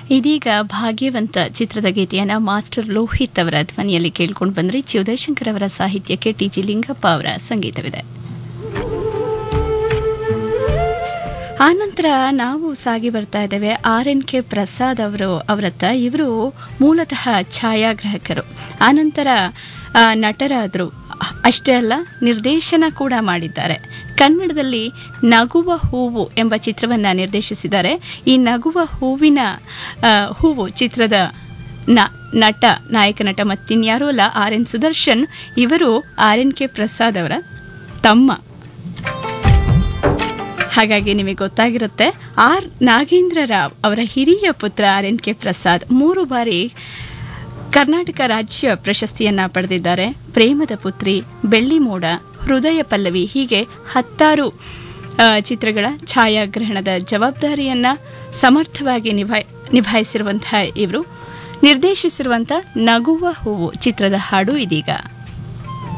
ಇದೀಗ ಭಾಗ್ಯವಂತ ಚಿತ್ರದ ಗೀತೆಯನ್ನ ಮಾಸ್ಟರ್ ಲೋಹಿತ್ ಅವರ ಧ್ವನಿಯಲ್ಲಿ ಕೇಳ್ಕೊಂಡು ಬಂದ್ರೆ ಜಿ ಉದಯಶಂಕರ್ ಅವರ ಸಾಹಿತ್ಯಕ್ಕೆ ಟಿ ಜಿ ಲಿಂಗಪ್ಪ ಅವರ ಸಂಗೀತವಿದೆ ಆನಂತರ ನಾವು ಸಾಗಿ ಬರ್ತಾ ಇದ್ದೇವೆ ಆರ್ ಎನ್ ಕೆ ಪ್ರಸಾದ್ ಅವರು ಅವರತ್ತ ಇವರು ಮೂಲತಃ ಛಾಯಾಗ್ರಾಹಕರು ಆನಂತರ ಆ, ನಟರಾದರು ಅಷ್ಟೇ ಅಲ್ಲ ನಿರ್ದೇಶನ ಕೂಡ ಮಾಡಿದ್ದಾರೆ ಕನ್ನಡದಲ್ಲಿ ನಗುವ ಹೂವು ಎಂಬ ಚಿತ್ರವನ್ನು ನಿರ್ದೇಶಿಸಿದ್ದಾರೆ ಈ ನಗುವ ಹೂವಿನ ಆ, ಹೂವು ಚಿತ್ರದ ನ ನಟ ನಾಯಕ ನಟ ಮತ್ತಿನ್ಯಾರೂ ಅಲ್ಲ ಆರ್ ಎನ್ ಸುದರ್ಶನ್ ಇವರು ಆರ್ ಎನ್ ಕೆ ಪ್ರಸಾದ್ ಅವರ ತಮ್ಮ ಹಾಗಾಗಿ ನಿಮಗೆ ಗೊತ್ತಾಗಿರುತ್ತೆ ಆರ್ ನಾಗೇಂದ್ರ ರಾವ್ ಅವರ ಹಿರಿಯ ಪುತ್ರ ಆರ್ ಎನ್ ಕೆ ಪ್ರಸಾದ್ ಮೂರು ಬಾರಿ ಕರ್ನಾಟಕ ರಾಜ್ಯ ಪ್ರಶಸ್ತಿಯನ್ನ ಪಡೆದಿದ್ದಾರೆ ಪ್ರೇಮದ ಪುತ್ರಿ ಬೆಳ್ಳಿ ಮೋಡ ಹೃದಯ ಪಲ್ಲವಿ ಹೀಗೆ ಹತ್ತಾರು ಆ, ಚಿತ್ರಗಳ ಛಾಯಾಗ್ರಹಣದ ಜವಾಬ್ದಾರಿಯನ್ನ ಸಮರ್ಥವಾಗಿ ನಿಭಾಯ್ ನಿಭಾಯಿಸಿರುವಂತಹ ಇವರು ನಿರ್ದೇಶಿಸಿರುವಂತಹ ನಗುವ ಹೂವು ಚಿತ್ರದ ಹಾಡು ಇದೀಗ